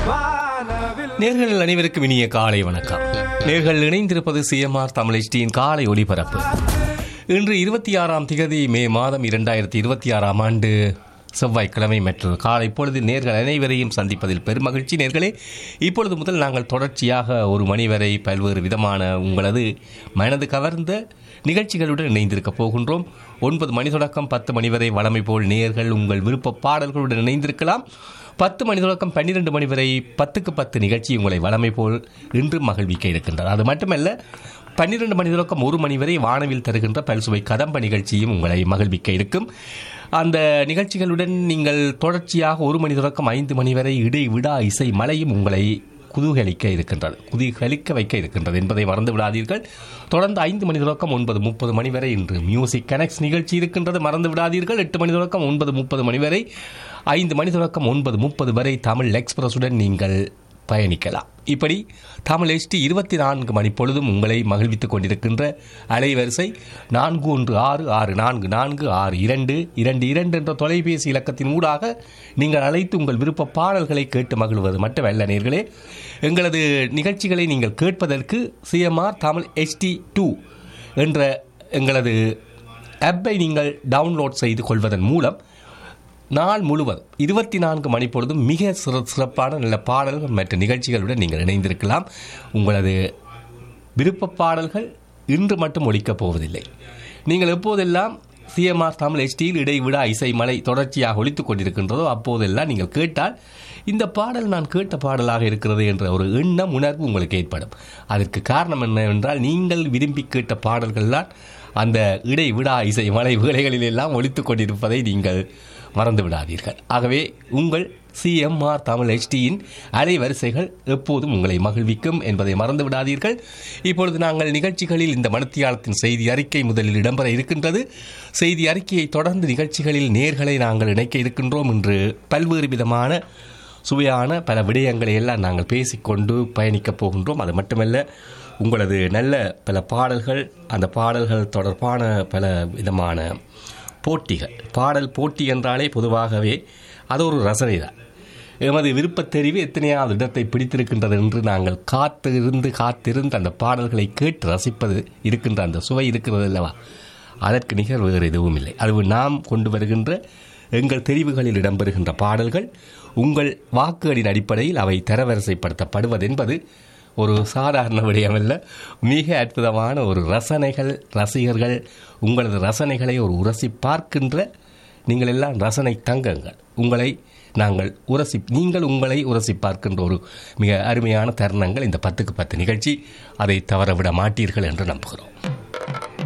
நேர்கள் அனைவருக்கும் இனிய காலை வணக்கம் நேர்கள் இணைந்திருப்பது சிஎம்ஆர் தமிழ்ச்சியின் காலை ஒளிபரப்பு இன்று இருபத்தி ஆறாம் திகதி மே மாதம் இரண்டாயிரத்தி இருபத்தி ஆறாம் ஆண்டு செவ்வாய்க்கிழமை மற்றும் காலை பொழுது நேர்கள் அனைவரையும் சந்திப்பதில் பெருமகிழ்ச்சி நேர்களே இப்பொழுது முதல் நாங்கள் தொடர்ச்சியாக ஒரு மணி வரை பல்வேறு விதமான உங்களது மனது கவர்ந்த நிகழ்ச்சிகளுடன் இணைந்திருக்கப் போகின்றோம் ஒன்பது மணி தொடக்கம் பத்து மணி வரை வளமை போல் நேர்கள் உங்கள் விருப்ப பாடல்களுடன் இணைந்திருக்கலாம் பத்து மணி தொடக்கம் பன்னிரண்டு மணி வரை பத்துக்கு பத்து நிகழ்ச்சி உங்களை வளமை போல் இன்று மகிழ்விக்க இருக்கின்றது அது மட்டுமல்ல பன்னிரண்டு மணி தொடக்கம் ஒரு மணி வரை வானவில் தருகின்ற பல்சுவை கதம்ப நிகழ்ச்சியும் உங்களை மகிழ்விக்க இருக்கும் அந்த நிகழ்ச்சிகளுடன் நீங்கள் தொடர்ச்சியாக ஒரு மணி தொடக்கம் ஐந்து மணி வரை இடைவிடா இசை மலையும் உங்களை குதூகலிக்க இருக்கின்றது குதூகலிக்க வைக்க இருக்கின்றது என்பதை மறந்து விடாதீர்கள் தொடர்ந்து ஐந்து மணி தொடக்கம் ஒன்பது முப்பது மணி வரை இன்று மியூசிக் கனெக்ட்ஸ் நிகழ்ச்சி இருக்கின்றது மறந்து விடாதீர்கள் எட்டு மணி தொடக்கம் ஒன்பது முப்பது மணி வரை ஐந்து மணி தொடக்கம் ஒன்பது முப்பது வரை தமிழ் எக்ஸ்பிரஸுடன் நீங்கள் பயணிக்கலாம் இப்படி தமிழ் எஸ்டி இருபத்தி நான்கு மணி பொழுதும் உங்களை மகிழ்வித்துக் கொண்டிருக்கின்ற அலைவரிசை நான்கு ஒன்று ஆறு ஆறு நான்கு நான்கு ஆறு இரண்டு இரண்டு இரண்டு என்ற தொலைபேசி இலக்கத்தின் ஊடாக நீங்கள் அழைத்து உங்கள் விருப்ப பாடல்களை கேட்டு மகிழ்வது மட்டுமல்ல நேர்களே எங்களது நிகழ்ச்சிகளை நீங்கள் கேட்பதற்கு சிஎம்ஆர் தமிழ் எஸ்டி டூ என்ற எங்களது ஆப்பை நீங்கள் டவுன்லோட் செய்து கொள்வதன் மூலம் நாள் முழுவதும் இருபத்தி நான்கு மணி பொழுதும் மிக சிற சிறப்பான நல்ல பாடல்கள் மற்றும் நிகழ்ச்சிகளுடன் நீங்கள் இணைந்திருக்கலாம் உங்களது விருப்ப பாடல்கள் இன்று மட்டும் ஒழிக்கப் போவதில்லை நீங்கள் எப்போதெல்லாம் சிஎம்ஆர் தமிழ் எஸ்டியில் இடைவிடா இசை மலை தொடர்ச்சியாக ஒழித்துக் கொண்டிருக்கின்றதோ அப்போதெல்லாம் நீங்கள் கேட்டால் இந்த பாடல் நான் கேட்ட பாடலாக இருக்கிறது என்ற ஒரு எண்ணம் உணர்வு உங்களுக்கு ஏற்படும் அதற்கு காரணம் என்னவென்றால் நீங்கள் விரும்பி கேட்ட பாடல்கள்தான் அந்த இடைவிடா இசை மலை வேலைகளில் எல்லாம் ஒழித்துக் கொண்டிருப்பதை நீங்கள் மறந்து விடாதீர்கள் ஆகவே உங்கள் சிஎம்ஆர் தமிழ் ஹெச்டியின் அலைவரிசைகள் எப்போதும் உங்களை மகிழ்விக்கும் என்பதை மறந்து விடாதீர்கள் இப்பொழுது நாங்கள் நிகழ்ச்சிகளில் இந்த மனத்தியாளத்தின் செய்தி அறிக்கை முதலில் இடம்பெற இருக்கின்றது செய்தி அறிக்கையை தொடர்ந்து நிகழ்ச்சிகளில் நேர்களை நாங்கள் இணைக்க இருக்கின்றோம் என்று பல்வேறு விதமான சுவையான பல விடயங்களை எல்லாம் நாங்கள் பேசிக்கொண்டு பயணிக்கப் போகின்றோம் அது மட்டுமல்ல உங்களது நல்ல பல பாடல்கள் அந்த பாடல்கள் தொடர்பான பல விதமான போட்டிகள் பாடல் போட்டி என்றாலே பொதுவாகவே அது ஒரு ரசனை தான் எமது விருப்பத் தெரிவு எத்தனையாவது இடத்தை பிடித்திருக்கின்றது என்று நாங்கள் காத்திருந்து காத்திருந்து அந்த பாடல்களை கேட்டு ரசிப்பது இருக்கின்ற அந்த சுவை இருக்கிறது அல்லவா அதற்கு நிகர் வேறு எதுவும் இல்லை அது நாம் கொண்டு வருகின்ற எங்கள் தெரிவுகளில் இடம்பெறுகின்ற பாடல்கள் உங்கள் வாக்குகளின் அடிப்படையில் அவை தரவரிசைப்படுத்தப்படுவது என்பது ஒரு சாதாரண விடயமல்ல மிக அற்புதமான ஒரு ரசனைகள் ரசிகர்கள் உங்களது ரசனைகளை ஒரு உரசி பார்க்கின்ற நீங்கள் எல்லாம் ரசனை தங்கங்கள் உங்களை நாங்கள் உரசி நீங்கள் உங்களை உரசி பார்க்கின்ற ஒரு மிக அருமையான தருணங்கள் இந்த பத்துக்கு பத்து நிகழ்ச்சி அதை தவறவிட மாட்டீர்கள் என்று நம்புகிறோம்